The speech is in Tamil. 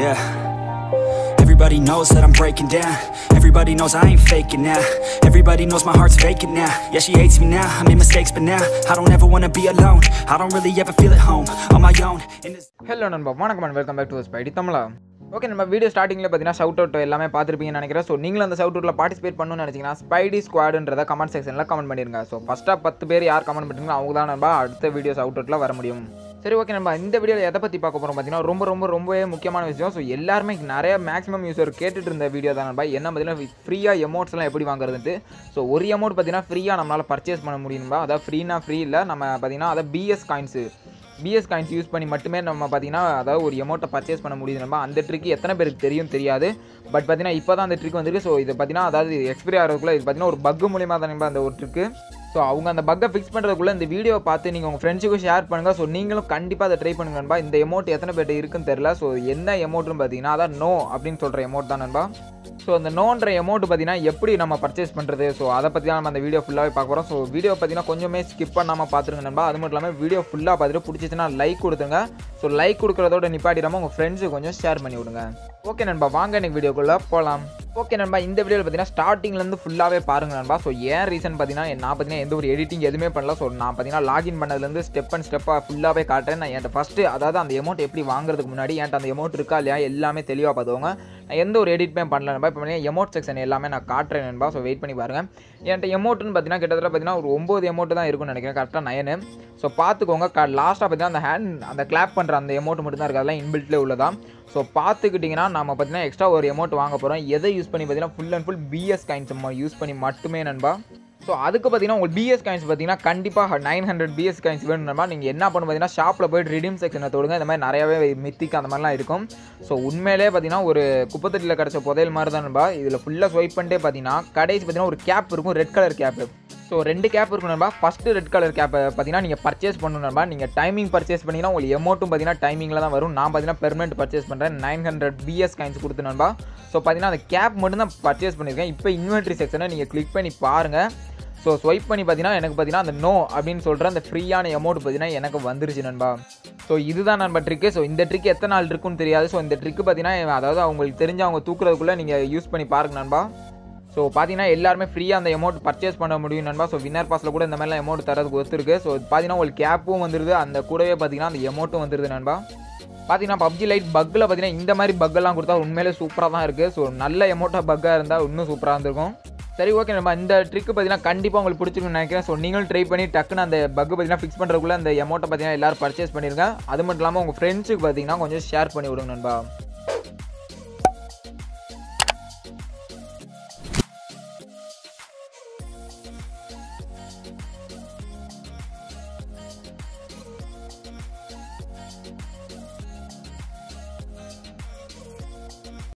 yeah. Everybody knows that I'm breaking down. Everybody knows I ain't faking now. Everybody knows my heart's vacant now. Yeah, she hates me now. I made mistakes, but now I don't ever wanna be alone. I don't really ever feel at home on my own. In this hello நண்பா வணக்கம் and welcome back to Spidey தமிழா ஓகே நம்ம வீடியோ ஸ்டார்டிங்கில் பார்த்தீங்கன்னா ஷவுட் அவுட் எல்லாமே பார்த்துருப்பீங்கன்னு நினைக்கிறேன் ஸோ நீங்களும் அந்த ஷவுட் அவுட்டில் பார்ட்டிசிபேட் பண்ணணும்னு நினச்சிங்கன்னா ஸ்பைடி ஸ்குவாடுன்றத கமெண்ட் செக்ஷனில் கமெண்ட் பண்ணிருங்க ஸோ ஃபஸ்ட்டாக பத்து பேர் யார் கமெண்ட் பண்ணுறீங்களோ அவங்க தான் நண்பா அடுத்த வீடியோ ஷவுட் அவுட்டில் வர முடியும் சரி ஓகே நம்ம இந்த வீடியோவில் எதை பற்றி பார்க்க போகிறோம் பார்த்தீங்கன்னா ரொம்ப ரொம்ப ரொம்பவே முக்கியமான விஷயம் ஸோ எல்லாருமே நிறைய மேக்ஸிமம் யூஸர் கேட்டுட்டு இருந்த வீடியோ தான் நண்பா என்ன பார்த்தீங்கன்னா ஃப்ரீயாக எமௌண்ட்ஸ்லாம் எப்படி வாங்குறதுன்ட்டு ஸோ ஒரு அமௌண்ட் பார்த்தீங்கன்னா ஃப்ரீயாக நம்மளால் பர்ச்சேஸ் பண்ண முடியும்பா அதாவது ஃப்ரீனா ஃப்ரீ இல்லை நம்ம பார்த்தீங்கன்னா அதாவது PS coins PS coins use பண்ணி மட்டுமே நம்ம பார்த்தீங்கன்னா அதாவது ஒரு அமௌண்ட்டை பர்ச்சேஸ் பண்ண முடியுது நம்ம அந்த ட்ரிக் எத்தனை பேருக்கு தெரியும் தெரியாது பட் பார்த்தீங்கன்னா இப்போ தான் அந்த ட்ரிக் வந்திருக்கு ஸோ இது பார்த்தீங்கன்னா அதாவது எக்ஸ்பிரி ஆகிறதுக்குள்ள இது பார்த்தீங்கன்னா ஒரு பக் மூலியமாக தான் நண்பா அந்த ஒரு ட்ரிக்கு ஸோ அவங்க அந்த பக்கை ஃபிக்ஸ் பண்ணுறதுக்குள்ள இந்த வீடியோ பார்த்து நீங்கள் உங்கள் ஃப்ரெண்ட்ஸுக்கும் ஷேர் பண்ணுங்கள் ஸோ நீங்களும் கண்டிப்பாக அதை ட்ரை பண்ணுங்க நண்பா இந்த அமௌண்ட் எத்தனை பேர்ட்ட இருக்குன்னு தெரில ஸோ என்ன அமௌண்ட்னு பார்த்தீங்கன்னா அதான் நோ அப்படின்னு சொல்கிற அமௌண்ட் தான் நண்பா ஸோ அந்த நோன்ற அமௌண்ட் பார்த்தீங்கன்னா எப்படி நம்ம பர்ச்சேஸ் பண்ணுறது ஸோ அதை பற்றி தான் நம்ம அந்த வீடியோ ஃபுல்லாகவே பார்க்க போகிறோம் ஸோ வீடியோ பார்த்தீங்கன்னா கொஞ்சமே ஸ்கிப் பண்ணாமல் பார்த்துருங்க நண்பா அது மட்டும் இல்லாமல் வீடியோ ஃபுல்லாக பார்த்துட்டு பிடிச்சிச்சுன்னா லைக் கொடுத்துங்க ஸோ லைக் கொடுக்குறதோட நிப்பாட்டிடாமல் உங்கள் ஃப்ரெண்ட்ஸுக்கு கொஞ்சம் ஷேர் பண்ணி விடுங்க ஓகே நண்பா வாங்க எனக்கு வீடியோக்குள்ளே போகலாம் ஓகே நண்பா இந்த வீடியோவில் பார்த்தீங்கன்னா ஸ்டார்டிங்லேருந்து ஃபுல்லாகவே பாருங்க நண்பா ஸோ ஏன் ரீசன் பார்த்தீங்கன்னா நான் பார்த்தீங்கன்னா எந்த ஒரு எடிட்டிங் எதுவுமே பண்ணல ஸோ நான் பார்த்தீங்கன்னா லாகின் பண்ணதுலேருந்து ஸ்டெப் அண்ட் ஸ்டெப்பாக ஃபுல்லாகவே காட்டுறேன் நான் என்கிட்ட ஃபஸ்ட்டு அதாவது அந்த அமௌண்ட் எப்படி வாங்குறதுக்கு முன்னாடி என்கிட்ட அந்த அமௌண்ட் இருக்கா இல்லையா எல்லாமே தெளிவாக பார்த்துக்கோங்க நான் எந்த ஒரு எடிட்டுமே பண்ணல நண்பா இப்போ பார்த்தீங்கன்னா எமௌண்ட் செக்ஷன் எல்லாமே நான் காட்டுறேன் நண்பா ஸோ வெயிட் பண்ணி பாருங்க என்கிட்ட எமௌண்ட்னு பார்த்தீங்கன்னா கிட்டத்தட்ட பார்த்தீங்கன்னா ஒரு ஒம்பது எமௌண்ட் தான் இருக்கும்னு நினைக்கிறேன் கரெக்டாக நயனு ஸோ பார்த்துக்கோங்க க லாஸ்ட்டாக பார்த்தீங்கன்னா அந்த ஹேண்ட் அந்த கிளாப் பண்ணுற அந்த எமௌண்ட் மட்டும் தான் இருக்குது அதெல்லாம் இன்பில்ட்லேயே உள்ளதான் ஸோ பார்த்துக்கிட்டிங்கன்னா நம்ம பார்த்தீங்கன்னா எக்ஸ்ட்ரா ஒரு அமௌண்ட் வாங்க போகிறோம் எதை யூஸ் பண்ணி பார்த்தீங்கன்னா full and full PS coins use பண்ணி மட்டுமே நண்பா ஸோ அதுக்கு பார்த்தீங்கன்னா உங்களுக்கு பிஎஸ் காயின்ஸ் பார்த்தீங்கன்னா கண்டிப்பாக நைன் ஹண்ட்ரட் பிஎஸ் காயின்ஸ் வேணும்னா நீங்கள் என்ன பண்ணணும் பார்த்தீங்கன்னா ஷாப்பில் போய்ட்டு ரிடீம் செக்ஷனை தொடுங்க இந்த மாதிரி நிறையாவே மித்திக் அந்த மாதிரிலாம் இருக்கும் ஸோ உண்மையிலே பார்த்தீங்கன்னா ஒரு குப்பத்தட்டியில் கிடச்ச புதையல் மாதிரி தான் நண்பா இதில் ஃபுல்லாக ஸ்வைப் பண்ணிட்டே பார்த்தீங்கன்னா கடைசி பார்த்தீங்கன்னா ஒரு கேப் இருக்கும் ரெட் கலர் கேப்பு ஸோ ரெண்டு கேப் இருக்கும் நண்பா ஃபஸ்ட்டு ரெட் கலர் கேப்பை பார்த்தீங்கன்னா நீங்கள் பர்ச்சேஸ் பண்ணணும் நண்பா நீங்கள் டைமிங் பர்ச்சேஸ் பண்ணிங்கன்னா உங்களுக்கு எமௌண்ட்டும் பார்த்தீங்கன்னா டைமிங்கில் தான் வரும் நான் பார்த்தீங்கன்னா பெர்மனெண்ட் பர்ச்சேஸ் பண்ணுறேன் நைன் ஹண்ட்ரட் பிஎஸ் காயின்ஸ் கொடுத்து நண்பா ஸோ பார்த்தீங்கன்னா அந்த கேப் மட்டும் தான் பர்ச்சேஸ் பண்ணியிருக்கேன் இப்போ இன்வென்ட்ரி செக்ஷனை நீங்கள் கிளிக் பண்ணி பாருங்கள் ஸோ ஸ்வைப் பண்ணி பார்த்தீங்கன்னா எனக்கு பார்த்தீங்கன்னா அந்த நோ அப்படின்னு சொல்கிற அந்த ஃப்ரீயான அமௌண்ட் பார்த்தீங்கன்னா எனக்கு வந்துருச்சு நண்பா ஸோ இதுதான் நண்பா ட்ரிக்கு ஸோ இந்த ட்ரிக் எத்தனை நாள் இருக்குன்னு தெரியாது ஸோ இந்த ட்ரிக்கு பார்த்தீங்கன்னா அதாவது அவங்களுக்கு தெரிஞ்சு அவங்க தூக்குறதுக்குள்ளே நீங்கள் யூஸ் பண்ணி பாருங்க நண்பா ஸோ பார்த்தீங்கன்னா எல்லாருமே ஃப்ரீயாக அந்த அமௌண்ட் பர்ச்சேஸ் பண்ண முடியும் நண்பா ஸோ வின்னர் பாஸில் கூட இந்த மாதிரிலாம் அமௌண்ட் தரதுக்கு ஒத்துருக்கு ஸோ பார்த்தீங்கன்னா உங்களுக்கு கேப்பும் வந்துருது அந்த கூடவே பார்த்தீங்கன்னா அந்த அமௌண்ட்டும் வந்துருது நண்பா பார்த்தீங்கன்னா பப்ஜி லைட் பக்கில் பார்த்தீங்கன்னா இந்த மாதிரி பக்கெல்லாம் கொடுத்தா உண்மையிலே சூப்பராக தான் இருக்குது ஸோ நல்ல அமௌண்ட்டாக பக்காக இருந்தால் இன்னும் சூப்பராக இருந்திருக்கும் சரி ஓகே நம்ம இந்த ட்ரிக்கு பார்த்தீங்கன்னா கண்டிப்பாக உங்களுக்கு பிடிச்சிருக்குன்னு நினைக்கிறேன் ஸோ நீங்களும் ட்ரை பண்ணி டக்குன்னு அந்த பக் பார்த்தீங்கன்னா ஃபிக்ஸ் பண்ணுறதுக்குள்ள அந்த அமௌண்ட்டை பார்த்தீங்கன்னா எல்லாரும் பர்ச்சேஸ் பண்ணிருங்க அது மட்டும் இல்லாமல் உங்கள் ஃப்ரெண்ட்ஸுக்கு பார்த்தீங்கன்னா கொஞ்சம் ஷேர் பண்ணி விடுங்க நண்பா